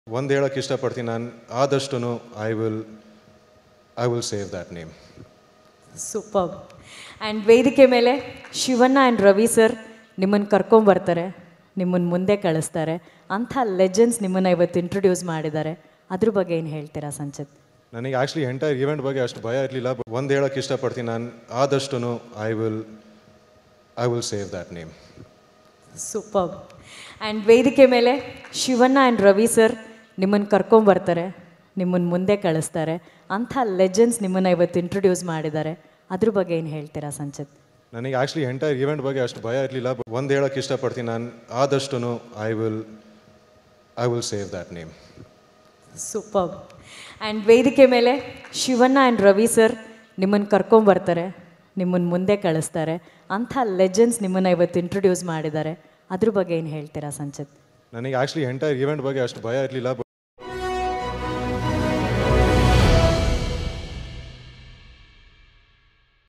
ಒಂದು ಹೇಳೋಕ್ಕೆ ಇಷ್ಟಪಡ್ತೀನಿ ನಾನು ಆದಷ್ಟು I will I will save that name super and ವೇದಿಕೆ ಮೇಲೆ ಶಿವಣ್ಣ ಆ್ಯಂಡ್ ರವಿ ಸರ್ ನಿಮ್ಮನ್ನು ಕರ್ಕೊಂಬರ್ತಾರೆ ನಿಮ್ಮನ್ನು ಮುಂದೆ ಕಳಿಸ್ತಾರೆ ಅಂಥ ಲೆಜೆಂಡ್ಸ್ ನಿಮ್ಮನ್ನು ಇವತ್ತು ಇಂಟ್ರೊಡ್ಯೂಸ್ ಮಾಡಿದ್ದಾರೆ ಅದ್ರ ಬಗ್ಗೆ ಏನು ಹೇಳ್ತೀರಾ ಸಂಚಿತ್ ನನಗೆ ಆ್ಯಕ್ಚುಲಿ ಎಂಟೈರ್ ಈವೆಂಟ್ ಬಗ್ಗೆ ಅಷ್ಟು ಭಯ ಇರಲಿಲ್ಲ ಒಂದು ಹೇಳೋಕ್ಕೆ ಇಷ್ಟಪಡ್ತೀನಿ ನಾನು ಆದಷ್ಟು I will I will save that name super and ವೇದಿಕೆ ಮೇಲೆ ಶಿವಣ್ಣ ಆ್ಯಂಡ್ ರವಿ ಸರ್ ನಿಮ್ಮನ್ನು ಕರ್ಕೊಂಬರ್ತಾರೆ ನಿಮ್ಮನ್ನು ಮುಂದೆ ಕಳಿಸ್ತಾರೆ ಅಂಥ ಲೆಜೆಂಡ್ಸ್ ನಿಮ್ಮನ್ನು ಇವತ್ತು ಇಂಟ್ರೊಡ್ಯೂಸ್ ಮಾಡಿದ್ದಾರೆ ಅದ್ರ ಬಗ್ಗೆ ಏನು ಹೇಳ್ತೀರಾ ಸಂಚಿತ್ ನನಗೆ ಆ್ಯಕ್ಚುಲಿ ಎಂಟೈರ್ ಈವೆಂಟ್ ಬಗ್ಗೆ ಅಷ್ಟು ಭಯ ಇರಲಿಲ್ಲ ಒಂದು ಹೇಳೋಕ್ಕೆ ಇಷ್ಟಪಡ್ತೀನಿ ನಾನು ಆದಷ್ಟು I will I will save that name super and ವೇದಿಕೆ ಮೇಲೆ ಶಿವಣ್ಣ ಆ್ಯಂಡ್ ರವಿ ಸರ್ ನಿಮ್ಮನ್ನು ಕರ್ಕೊಂಬರ್ತಾರೆ ನಿಮ್ಮನ್ನು ಮುಂದೆ ಕಳಿಸ್ತಾರೆ ಅಂಥ ಲೆಜೆಂಡ್ಸ್ ನಿಮ್ಮನ್ನು ಇವತ್ತು ಇಂಟ್ರೊಡ್ಯೂಸ್ ಮಾಡಿದ್ದಾರೆ ಅದ್ರ ಬಗ್ಗೆ ಏನು ಹೇಳ್ತೀರಾ ಸಂಚಿತ್ ನನಗೆ ಆ್ಯಕ್ಚುಲಿ ಎಂಟೈರ್ ಈವೆಂಟ್ ಬಗ್ಗೆ ಅಷ್ಟು ಭಯ ಇರಲಿಲ್ಲ